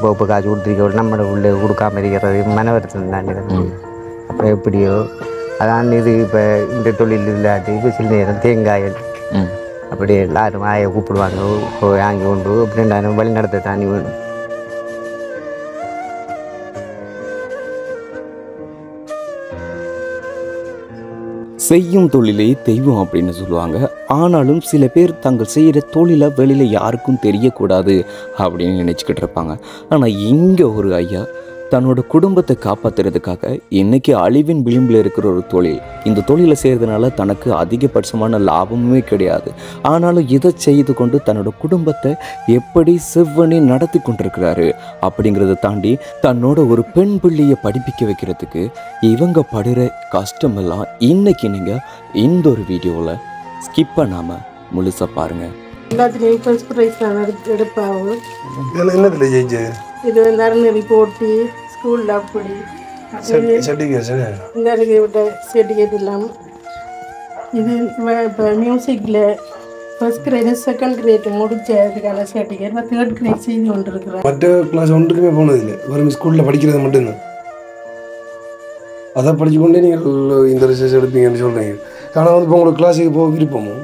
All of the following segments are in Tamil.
அப்போ இப்போ காசு கொடுத்துருக்க நம்மளோட உள்ளே கொடுக்காம இருக்கிறது மன வருத்தம் தான் இது அப்போ எப்படியோ அதான் இது இப்போ இந்த தொழில் இல்லாட்டி இப்போ சில நேரம் தேங்காய் ம் அப்படி எல்லாரும் ஆயை கூப்பிடுவாங்க போய் வாங்கி கொண்டு அப்படின்றாலும் வழி நடத்த தாண்டி வேணும் செய்யும் தொழிலே தெய்வம் அப்படின்னு சொல்லுவாங்க ஆனாலும் சில பேர் தாங்கள் செய்கிற தொழிலை வெளியில் யாருக்கும் தெரியக்கூடாது அப்படின்னு நினச்சிக்கிட்டு இருப்பாங்க ஆனால் இங்கே ஒரு ஐயா தன்னோட குடும்பத்தை காப்பாத்துறதுக்காக இன்னைக்கு அழிவின் விளிம்பில் இருக்கிற ஒரு தொழில் இந்த தொழிலை செய்கிறதுனால தனக்கு அதிகபட்சமான லாபமுமே கிடையாது ஆனாலும் இதை செய்து கொண்டு தன்னோட குடும்பத்தை எப்படி செவ்வனே நடத்தி கொண்டிருக்கிறாரு அப்படிங்கிறத தாண்டி தன்னோட ஒரு பெண் பிள்ளையை படிப்பிக்க வைக்கிறதுக்கு இவங்க படுற கஷ்டமெல்லாம் இன்னைக்கு நீங்கள் இந்த ஒரு வீடியோவில் ஸ்கிப் பண்ணாமல் முழுசாக பாருங்கள் எல்லாத்துலேயும் ஃபர்ஸ்ட் ப்ரைஸ் நான் எடுத்து எடுப்பாங்க இதெல்லாம் என்னத்துல ஜெயிச்சு இது வந்து அறநெறி போட்டி ஸ்கூலில் அப்படி சர்டிஃபிகேஷன் இந்த அருகே விட்ட சர்டிஃபிகேட் இல்லாமல் இது இப்போ மியூசிக்கில் ஃபர்ஸ்ட் கிரேடு செகண்ட் கிரேட் முடிச்சதுக்கான சர்டிஃபிகேட் இப்போ தேர்ட் கிரேட் செய்து கொண்டு இருக்கிறேன் மற்ற கிளாஸ் ஒன்றுக்குமே போனதில்லை வெறும் ஸ்கூலில் படிக்கிறது மட்டும்தான் அதை படிச்சுக்கொண்டே நீங்கள் இந்த ரிசர்ச் எடுப்பீங்கன்னு சொல்கிறீங்க ஆனால் வந்து இப்போ உங்களுக்கு கிளாஸுக்கு போக விருப்பமோ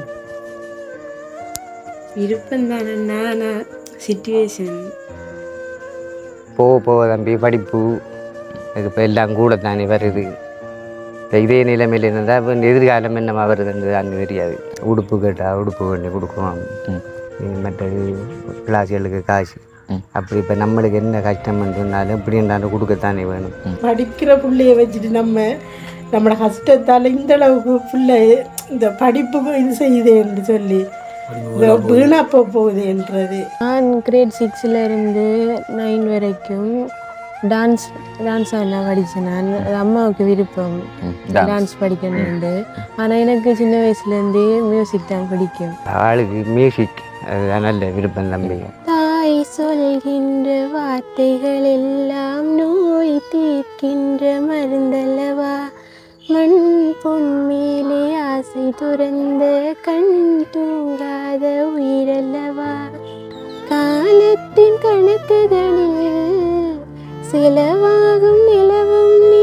விருப்பம் தானே நான் சுச்சுவேஷன் போக போக தம்பி படிப்பு அதுக்கு இப்போ எல்லாம் கூட தானே வருது இப்போ இதே நிலைமையில் இருந்தால் இப்போ எதிர்காலம் என்னமா வருதுன்னு அங்கே தெரியாது உடுப்பு கேட்டால் உடுப்பு வேண்டி கொடுக்குவோம் மற்றது பிளாசிகளுக்கு காசு அப்படி இப்போ நம்மளுக்கு என்ன கஷ்டம் சொன்னாலும் இப்படி இருந்தாலும் கொடுக்கத்தானே வேணும் படிக்கிற பிள்ளைய வச்சுட்டு நம்ம நம்மளோட கஷ்டத்தால் இந்த அளவுக்கு பிள்ளை இந்த படிப்புக்கு இது செய்யுதேன்னு சொல்லி இந்த வீணா போக போகுதுன்றது நான் கிரேட் சிக்ஸில் இருந்து நைன் வரைக்கும் டான்ஸ் டான்ஸ் எல்லாம் படித்தேன் நான் அது அம்மாவுக்கு விருப்பம் டான்ஸ் படிக்கணும்னு ஆனால் எனக்கு சின்ன வயசுலேருந்தே மியூசிக் தான் பிடிக்கும் ஆளுக்கு மியூசிக் அது நல்ல விருப்பம் தம்பி தாய் சொல்கின்ற வார்த்தைகள் எல்லாம் நோய் தீர்க்கின்ற மருந்தல்லவா மண் பொன் மேலே ஆசை துறந்த கண் தூங்காத உயிரல்லவா காலத்தின் கணக்குகளில் செலவாகும் நிலவும் நீ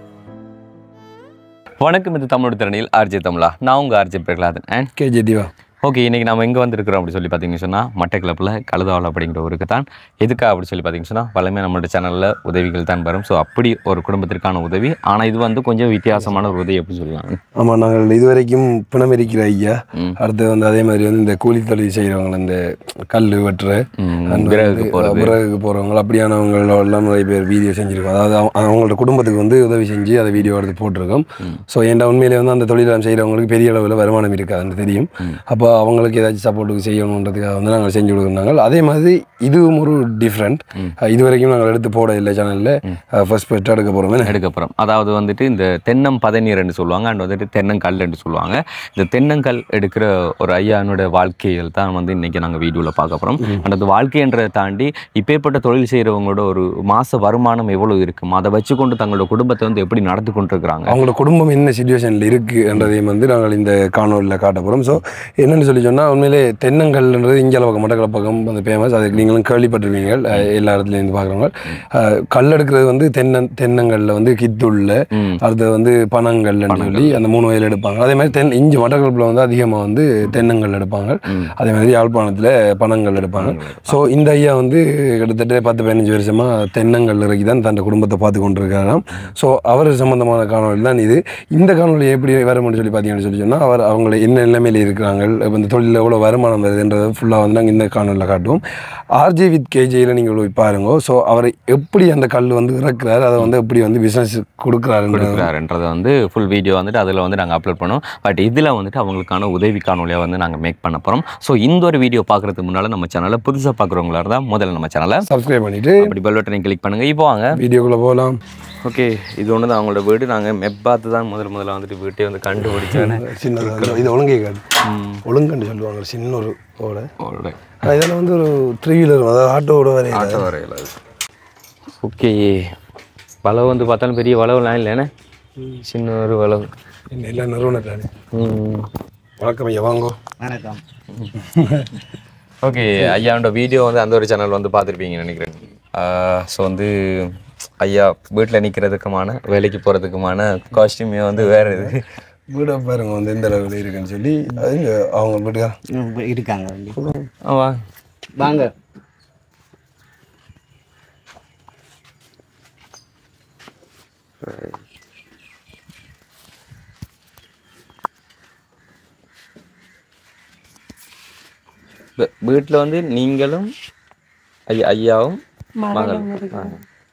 வணக்கம் இது தமிழோட திறனில் ஆர்ஜே தமிழா நான் உங்கள் ஆர்ஜே பிரகலாதன் அண்ட் கே ஜெதிவா ஓகே இன்றைக்கி நம்ம எங்கே வந்திருக்கிறோம் அப்படி சொல்லி பார்த்தீங்கன்னு சொன்னால் மட்டக்கிளப்பில் கழுதாவல் அப்படிங்கிற ஊருக்கு தான் எதுக்கா அப்படி சொல்லி பார்த்தீங்கன்னு சொன்னால் வளமே நம்மளோட சேனலில் உதவிகள் தான் வரும் ஸோ அப்படி ஒரு குடும்பத்திற்கான உதவி ஆனால் இது வந்து கொஞ்சம் வித்தியாசமான ஒரு உதவி எப்படி சொல்லலாம் ஆமாம் நாங்கள் இதுவரைக்கும் பிணம் இருக்கிற ஐயா ம். அடுத்து வந்து அதே மாதிரி வந்து இந்த கூலி தொழில் செய்கிறவங்க இந்த கல் வெட்டுற ம், and விறகுக்கு வந்து, போறது. விறகுக்கு போகிறவங்க அப்படியானவங்க எல்லாம் நிறைய பேர் வீடியோ செஞ்சுருக்கோம் அதாவது அவங்க- அவங்களோட குடும்பத்துக்கு வந்து உதவி செஞ்சு அதை வீடியோ எடுத்து போட்டிருக்கோம் ஸோ என் உண்மையிலே வந்து அந்த தொழிலாம் செய்கிறவங்களுக்கு பெரிய அளவில் வருமானம் இருக்காதுன்னு தெரியும் அப்போ அவங்களுக்கு ஏதாச்சும் சப்போர்ட்டுக்கு செய்யணுன்றதுக்காக வந்து நாங்கள் செஞ்சு கொடுக்குறாங்க அதே மாதிரி இதுவும் ஒரு டிஃப்ரெண்ட் இது வரைக்கும் நாங்கள் எடுத்து போட இல்லை சேனலில் ஃபர்ஸ்ட் ஃபர்ஸ்ட் எடுக்க போகிறோமே எடுக்க போகிறோம் அதாவது வந்துட்டு இந்த தென்னம் பதநீர்ன்னு சொல்லுவாங்க அண்ட் வந்துட்டு தென்னங்கல்லுன்னு சொல்லுவாங்க இந்த தென்னங்கல் எடுக்கிற ஒரு ஐயானோட வாழ்க்கைகள் தான் வந்து இன்னைக்கு நாங்கள் வீடியோவில் பார்க்க போகிறோம் அண்ட் அந்த வாழ்க்கைன்றதை தாண்டி இப்பேற்பட்ட தொழில் செய்கிறவங்களோட ஒரு மாத வருமானம் எவ்வளோ இருக்கும் அதை வச்சுக்கொண்டு தங்களோட குடும்பத்தை வந்து எப்படி நடத்தி கொண்டிருக்கிறாங்க அவங்களோட குடும்பம் என்ன சுச்சுவேஷனில் இருக்குன்றதையும் வந்து நாங்கள் இந்த காணொலியில் காட்ட போகிறோம் ஸோ என்னன்னு சொல்லி சொன்னால் உண்மையிலே தென்னங்கல்ன்றது இங்கே பக்கம் மட்டக்கள பக்கம் வந்து ஃபேமஸ் அதுக்கு நீங்களும் கேள்விப்பட்டிருப்பீங்க அஹ் எல்லா இடத்துலேருந்து பார்க்குறவங்க அஹ் கல் எடுக்கிறது வந்து தென்னன் தென்னங்கல்ல வந்து கித்துள்ள ம். அடுத்தது வந்து பனங்கல்னு சொல்லி அந்த மூணு வயல் எடுப்பாங்க அதே மாதிரி தென் இஞ்சி மட்டக்களப்பில் வந்து அதிகமாக வந்து தென்னங்கல் எடுப்பாங்க அதே மாதிரி யாழ்ப்பாணத்தில் பனங்கல் எடுப்பாங்க ஸோ இந்த ஐயா வந்து கிட்டத்தட்ட பத்து பதினஞ்சு வருஷமாக தென்னங்கல் இறக்கி தான் தன் குடும்பத்தை பார்த்து கொண்டிருக்காராம் ஸோ அவர் சம்பந்தமான காணொலி தான் இது இந்த காணொலி எப்படி வரும்னு சொல்லி பார்த்தீங்கன்னு சொல்லி சொன்னால் அவர் அவங்க என்ன நிலைமையில் இருக்கிறாங்க இப்போ இந்த தொழிலில் எவ்வளோ வருமானம் வருதுன்றதை ஃபுல்லாக வந்து நாங்கள் இந்த காணொலியில் காட்டுவோம் ஆர்ஜே வித் கேஜியில் நீங்கள் போய் பாருங்க ஸோ அவர் எப்படி அந்த கல் வந்து இறக்குறாரு அதை வந்து எப்படி வந்து பிஸ்னஸ் கொடுக்குறாருன்றது கொடுக்குறாருன்றதை வந்து ஃபுல் வீடியோ வந்துட்டு அதில் வந்து நாங்கள் அப்லோட் பண்ணுவோம் பட் இதில் வந்துட்டு அவங்களுக்கான உதவி காணொலியாக வந்து நாங்கள் மேக் பண்ண போகிறோம் ஸோ இந்த ஒரு வீடியோ பார்க்குறதுக்கு முன்னால் நம்ம சேனலை புதுசாக பார்க்குறவங்களா இருந்தால் முதல்ல நம்ம சேனலை சப்ஸ்கிரைப் பண்ணிவிட்டு அப்படி பெல் பட்டனை கிளிக் பண்ணுங்கள் இப்போ வாங்க வீடியோக்குள்ளே போகலாம் ஓகே இது ஒன்று தான் அவங்களோட வீடு நாங்கள் மெப் பார்த்து தான் முதல் முதல்ல வந்துட்டு வீட்டை வந்து கண்டுபிடிச்சேன்னு சின்னதாக இது ஒழுங்கே காடு ஒழுங்கன்னு சொல்லுவாங்க சின்ன ஒரு ஓடை அவரோட ஆனா இதெல்லாம் வந்து ஒரு த்ரீ வீலர் அதாவது ஆட்டோவோட வரைய ஆட்டோ வரையில் ஓகே வளவு வந்து பார்த்தாலும் பெரிய வளவுலாம் இல்லைண்ணே சின்ன ஒரு வளவு எல்லாம் நிறுவனத்தானே ம் வணக்கம் ஐயா வாங்கோ வணக்கம் ஓகே ஐயாவோட வீடியோ வந்து அந்த ஒரு சேனல் வந்து பார்த்துருப்பீங்கன்னு நினைக்கிறேன் ஸோ வந்து ஐயா வீட்டில் நிற்கிறதுக்குமான வேலைக்கு போகிறதுக்குமான காஸ்டியூமே வந்து வேறு இது வீடை பாருங்க வந்து எந்த அளவில் இருக்குன்னு சொல்லி அது இங்க அவங்க வீட்டுக்கார இருக்காங்க தம்பி ஆமா வாங்க வீட்டில் வந்து நீங்களும் ஐயா ஐயாவும் மகள் ஆ.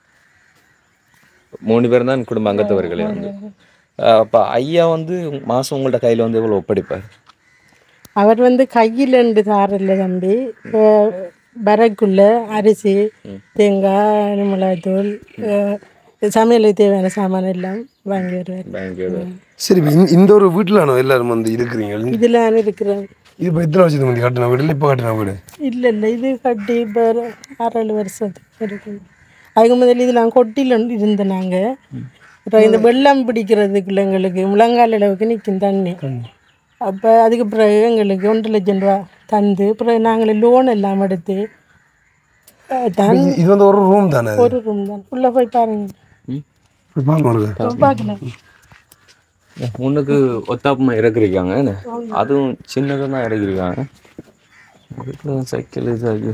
மூணு பேரும் தான் குடும்ப அங்கத்தவர்களே வந்து அப்போ ஐயா வந்து மாதம் உங்கள்ட்ட கையில் வந்து எவ்வளோ ஒப்படைப்பார் அவர் வந்து கையில் ரெண்டு தாரில்ல தம்பி அஹ் வரக்குள்ள அரிசி தேங்காய் மிளகாத்தூள் அஹ் சமையலுக்கு தேவையான சாமான் எல்லாம் வாங்கி வருவார் பேங்கோட சரி இப்போ இந்த- இந்த ஒரு வீட்டில் எல்லாரும் வந்து இருக்கிறீங்க இதில் இருக்கிறேன் இது இப்போ எத்தனை வருஷத்துக்கு முந்தைய கட்டின வீடு இல்லை இப்போ கட்டின வீடு இல்லை இல்லை இது கட்டி இப்போ ஒரு ஆறேழு வருஷத்துக்கு இருக்கு அதுக்கு முதல்ல இது நான் கொட்டியில் இருந்தேன் நாங்கள் இப்போ இந்த வெள்ளம் பிடிக்கிறதுக்குள்ள எங்களுக்கு முழங்கால் அளவுக்கு நிற்கும் தண்ணி அப்போ அதுக்கு பிறகு எங்களுக்கு ஒன்றரை லட்சம் ரூபா தந்து பிறகு நாங்கள் லோன் எல்லாம் எடுத்து அஹ், தான் இது- இது வந்து ஒரு ரூம் தானே அது? ஒரு ரூம் தான் உள்ளே போய் பாருங்க போய் பார்க்க முடியுது பார்க்கலாம் முன்னுக்கு ஒத்தாப்பமா இறக்குறிருக்காங்க என்ன? அதுவும் சின்னதாக தான் இறக்கிருக்காங்க அதுக்கு சைக்கிள் இது ஐயோ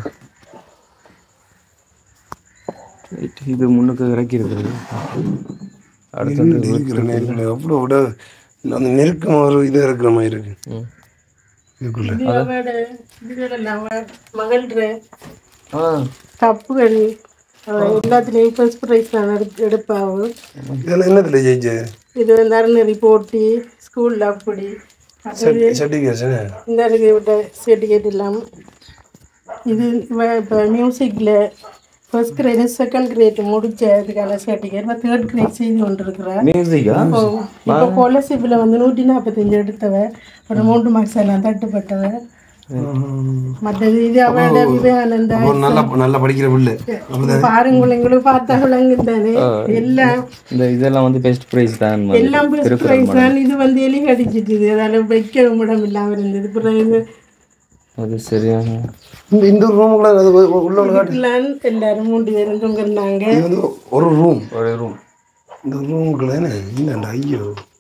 Right, இது முன்னுக்கு இறக்கி இருக்குது அடுத்து வந்து இருக்கிற நேரத்தில் அவ்வளோ விட அந்த நெருக்கம் ஒரு இதாக இருக்கிற மாதிரி இருக்கு இதுக்குள்ள இது அவட இதுகள நம்ம மகள்ற ஆ கப்புகள் அவ எல்லாத்துலேயும் ஃபர்ஸ்ட் ப்ரைஸ் நான் எடுத்து எடுப்பாவும் இதெல்லாம் என்னத்தில் ஜெயிச்சு இது வந்து அறநெறி போட்டி ஸ்கூலில் அப்படி அது சர்டிஃபிகேஷன் இந்த இருக்கு விட்ட சர்டிஃபிகேட் எல்லாம் இது இப்போ மியூசிக்கில் ஃபர்ஸ்ட் கிரேடு செகண்ட் கிரேட் முடிச்ச இதுக்கான சர்டிஃபிகேட் இப்போ தேர்ட் கிரேட் செய்து கொண்டிருக்கிறேன் மியூசிக்கா இப்போ இப்போ ஸ்காலர்ஷிப்பில் வந்து நூற்றி நாற்பத்தஞ்சு எடுத்தவ ஒரு மூன்று மார்க்ஸ் எல்லாம் தட்டுப்பட்டவ மற்றது இது அவளோட விவேகானந்தா ஒரு நல்லா நல்லா படிக்கிற பிள்ளை பாருங்க உங்களுக்கு பார்த்தா விளங்கு தானே எல்லாம் இந்த இதெல்லாம் வந்து பெஸ்ட் ப்ரைஸ் தான் வந்து. எல்லாம் பெஸ்ட் ப்ரைஸ் தான் இது வந்து எலி கடிச்சிட்டுது அதால வைக்க இடம் இல்லாமல் இருந்தது பிறகு அது சரியான இந்த இந்த ஒரு ரூமுக்குள்ள அது உ- உள்ள ஒரு காட்டு இதுலாம் எல்லாரும் மூன்று பேரும் தூங்கிருந்தாங்க இது வந்து ஒரு ரூம் ஒரு ரூம் இந்த ரூமுக்குள்ள என்ன இல்லைண்டா ஐயோ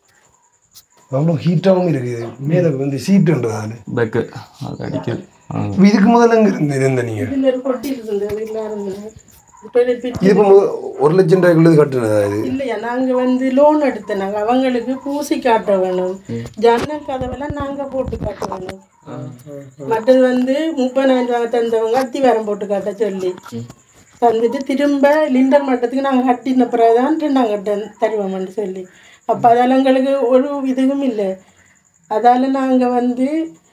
அவ்வளோ ஹீட்டாகவும் இருக்குது மேலே வந்து சீட்டுன்றது அது பேக்கு அது அடிக்குது ஆ. இப்ப இதுக்கு முதல்ல எங்க இருந்து இது இருந்த நீங்கள் இதில் ஒரு கொட்டி இருந்தது எல்லாரும் இப்போ இது பிச்சு இது இப்போ மு- ஒரு லட்சம் ரூபாய்க்குள்ளது கட்டுனதா இது இல்லையா நாங்க வந்து லோன் எடுத்தோம் நாங்க அவங்களுக்கு பூசி காட்ட வேணும் ஜன்னல் கதவெல்லாம் நாங்க போட்டு காட்ட வேணும் மற்றது வந்து முப்பதாயிரம் ரூபாய் தந்தவங்க அத்திவாரம் போட்டு காட்ட சொல்லி தந்துட்டு திரும்ப லிண்டர் மட்டத்துக்கு நாங்கள் கட்டின பிறகுதான் ரெண்டாம் கட்ட தருவோம்னு சொல்லி அப்போ அதால் எங்களுக்கு ஒரு இதுவும் இல்லை அதால் நாங்கள் வந்து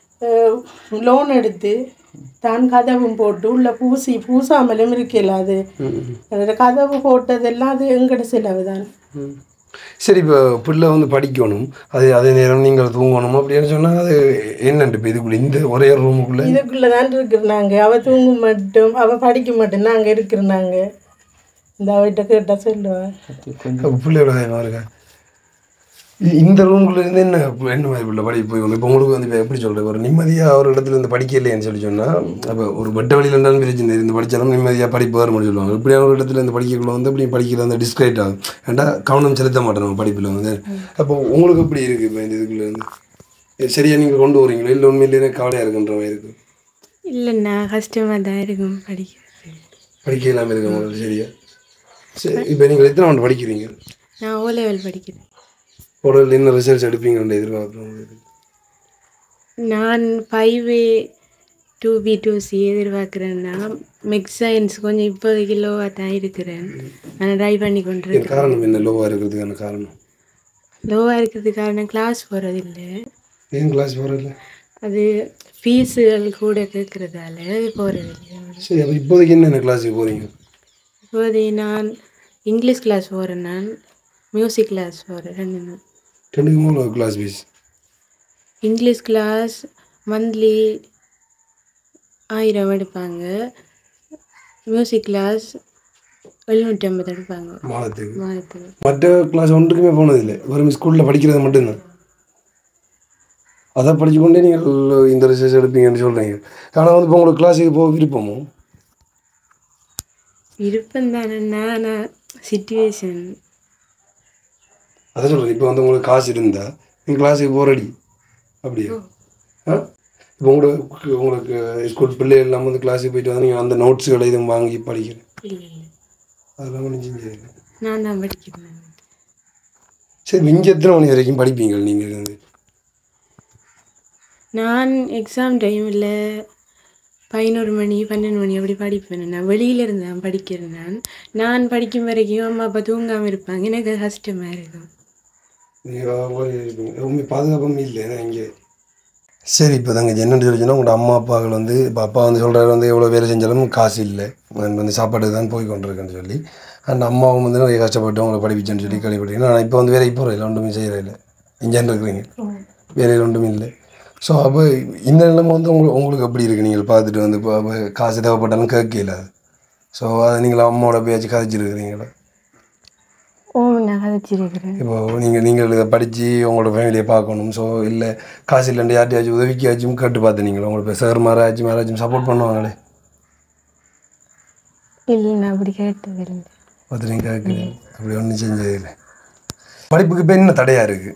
லோன் எடுத்து தான் கதவும் போட்டு உள்ள பூசி பூசாமலும் இருக்கல அது அதோட கதவு போட்டதெல்லாம் அது எங்கட செலவு தான் சரி இப்போ பிள்ளை வந்து படிக்கணும் அது அதே நேரம் நீங்கள் தூங்கணும் அப்படின்னு சொன்னால் அது என்னண்டு இப்போ இதுக்குள்ள இந்த ஒரே ரூமுக்குள்ள இதுக்குள்ள தான் இருக்கிறாங்க அவ தூங்க மட்டும் அவ படிக்க மட்டும் நாங்க இருக்கிறாங்க இந்த அவட்ட கேட்டா சொல்லுவா அப்போ பிள்ளையோட பயமாக இருக்கா இ- இந்த ரூமுக்குள்ள இருந்து என்ன என்ன மாதிரி பிள்ளை படிக்க போய் இப்போ உங்களுக்கு வந்து இப்போ எப்படி சொல்கிறது ஒரு நிம்மதியாக ஒரு இடத்துல இருந்து படிக்க இல்லைன்னு சொல்லி சொன்னால் அப்போ ஒரு வெட்ட வழியில் இருந்தாலும் பிரச்சனை இருந்து படித்தாலும் நிம்மதியாக படிப்பு வரும்னு சொல்லுவாங்க இப்படியான ஒரு இடத்துல இருந்து படிக்கக்குள்ள வந்து அப்படி படிக்கிற அந்த டிஸ்கிரைட் ஆகும் ஏன்டா கவனம் செலுத்த மாட்டோம் நம்ம படிப்பில் வந்து அப்போ உங்களுக்கு எப்படி இருக்குது இப்போ இந்த இதுக்குள்ள இருந்து இது சரியா நீங்கள் கொண்டு வரீங்களோ இல்லை உண்மையிலேயே கவலையாக இருக்குன்ற மாதிரி இருக்கு இல்லைண்ணா கஷ்டமாக தான் இருக்கும் படிக்கிறது படிக்க இல்லாமல் இருக்கு உங்களுக்கு சரியா சரி இப்போ நீங்கள் எத்தனை ஆண்டு படிக்கிறீங்க நான் ஓ லெவல் படிக்கிறேன் உடல் என்ன ரிசர்ச் எடுப்பீங்கன்னு எதிர்பார்க்குறோம் நான் five A two B two C எதிர்பார்க்குறேன்னா மிக்ஸ் சயின்ஸ் கொஞ்சம் இப்போதைக்கு லோவாக தான் இருக்கிறேன் நான் ட்ரை பண்ணி கொண்டிருக்கேன் காரணம் என்ன லோவாக இருக்கிறதுக்கான காரணம் லோவாக இருக்கிறதுக்கு காரணம் கிளாஸ் போகிறதில்லை ஏன் கிளாஸ் போகிறதில்ல அது ஃபீஸுகள் கூட கேட்குறதால போகிறதில்லை சரி அப்போ இப்போதைக்கு என்னென்ன கிளாஸுக்கு போகிறீங்க இப்போதைக்கு நான் இங்கிலீஷ் கிளாஸ் போகிறேன் நான் மியூசிக் கிளாஸ் போகிறேன் ரெண்டு நாள் ரெண்டுக்கு மூணு class fees English class monthly ஆயிரம் எடுப்பாங்க மியூசிக் கிளாஸ் எழுநூற்றி ஐம்பது எடுப்பாங்க மாதத்துக்கு மாதத்துக்கு மற்ற கிளாஸ் ஒன்றுக்குமே போனதில்லை வெறும் ஸ்கூலில் படிக்கிறது மட்டும்தான் அதை படிச்சுக்கொண்டே நீங்கள் இந்த ரிசர்ச் எடுப்பீங்கன்னு சொல்கிறீங்க ஆனால் வந்து இப்போ உங்களுக்கு கிளாஸுக்கு போக விருப்பமோ விருப்பம் தானேண்ணா ஆனால் சுச்சுவேஷன் அதை சொல்கிறேன் இப்போ வந்து உங்களுக்கு காசு இருந்தா நீங்கள் கிளாஸுக்கு போகிறடி அப்படியா ஆ இப்போ உங்களுக்கு உங்களுக்கு ஸ்கூல் பிள்ளைகள் எல்லாம் வந்து கிளாஸுக்கு போயிட்டு வந்து நீங்கள் அந்த நோட்ஸுகளை இதுவும் வாங்கி படிக்கிறேன் இல்லை இல்லை அதெல்லாம் ஒன்றும் செஞ்சது நான் தான் படிக்கிறேன் சரி இங்கே எத்தனை மணி வரைக்கும் படிப்பீங்க நீங்கள் இருந்து நான் எக்ஸாம் டைமில் பதினோரு மணி பன்னெண்டு மணி அப்படி படிப்பேன் நான் வெளியில இருந்து தான் படிக்கிறேன் நான் நான் படிக்கும் வரைக்கும் அம்மா அப்பா தூங்காமல் இருப்பாங்க எனக்கு கஷ்டமாக இருக்கும் நீங்கள் இருப்பீங்க ரொம்ப பாதுகாப்பும் இல்லை ஏன்னா இங்கே சரி இப்போ தாங்க என்னென்னு சொல்லி சொன்னால் உங்களோட அம்மா அப்பாக்கள் வந்து இப்போ அப்பா வந்து சொல்கிறாரு வந்து எவ்வளோ வேலை செஞ்சாலும் காசு இல்லை நான் வந்து சாப்பாட்டுக்கு தான் போய் கொண்டிருக்கேன்னு சொல்லி அண்ட் அம்மாவும் வந்து நிறைய கஷ்டப்பட்டு உங்களை படிப்பிச்சேன்னு சொல்லி கேள்விப்பட்டீங்க ஆனால் இப்போ வந்து வேலைக்கு போகிறேன் ஒன்றுமே செய்கிறதில்ல இங்கேன்னு இருக்கிறீங்க வேலையில் ஒன்றும் இல்லை ஸோ அப்போ இந்த நிலைமை வந்து உங்களுக்கு உங்களுக்கு எப்படி இருக்குது நீங்கள் பார்த்துட்டு வந்து இப்போ அப்போ காசு தேவைப்பட்டாலும் கேட்கல அது ஸோ அதை நீங்கள் அம்மாவோட பேச்சு கதைச்சிருக்கிறீங்களா ஓ நான் கதைச்சிருக்கிறேன் இப்போ நீங்கள் நீங்கள் இதை படித்து உங்களோட ஃபேமிலியை பார்க்கணும் ஸோ இல்லை காசு இல்லைண்டு யார்ட்டையாச்சும் உதவிக்காச்சும் கேட்டு பார்த்து நீங்கள் உங்களுக்கு சார் மாராச்சும் யாராச்சும் சப்போர்ட் பண்ணுவாங்களே இல்லை நான் அப்படி கேட்டதில்லை பார்த்து நீங்கள் கேட்குறீங்க அப்படி ஒன்றும் செஞ்சது இல்லை படிப்புக்கு இப்போ என்ன தடையாக இருக்குது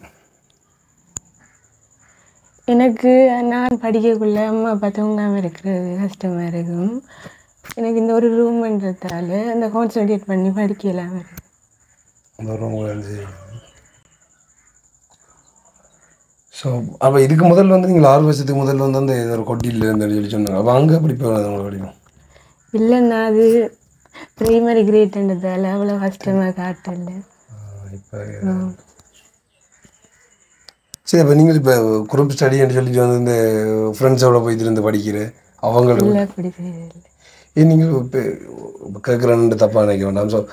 எனக்கு நான் படிக்கக்குள்ள அம்மா அப்பா தூங்காமல் இருக்கிறது கஷ்டமாக இருக்கும் எனக்கு இந்த ஒரு ரூம்ன்றதால அந்த கான்சன்ட்ரேட் பண்ணி படிக்கலாம் இருக்கு அந்த ஒரு உங்களுக்கு ஸோ அப்போ இதுக்கு முதல்ல வந்து நீங்கள் ஆறு வருஷத்துக்கு முதல்ல வந்து அந்த ஒரு கொட்டியில் இருந்தேன்னு சொல்லி சொன்னாங்க அப்போ அங்கே அப்படி போகிறது உங்களை படிக்கும் இல்லைன்னா அது ப்ரைமரி கிரேட்ன்றதால அவ்வளோ கஷ்டமாக காட்டல இப்போ சரி அப்போ நீங்கள் இப்போ குரூப் ஸ்டடின்னு சொல்லிட்டு வந்து இந்த ஃப்ரெண்ட்ஸோட போயிட்டு இருந்து படிக்கிற அவங்களுக்கு இல்லை அப்படி செய்யல ஏன் நீங்கள் இப்போ கேட்குறேன்னு தப்பாக நினைக்க வேண்டாம் ஸோ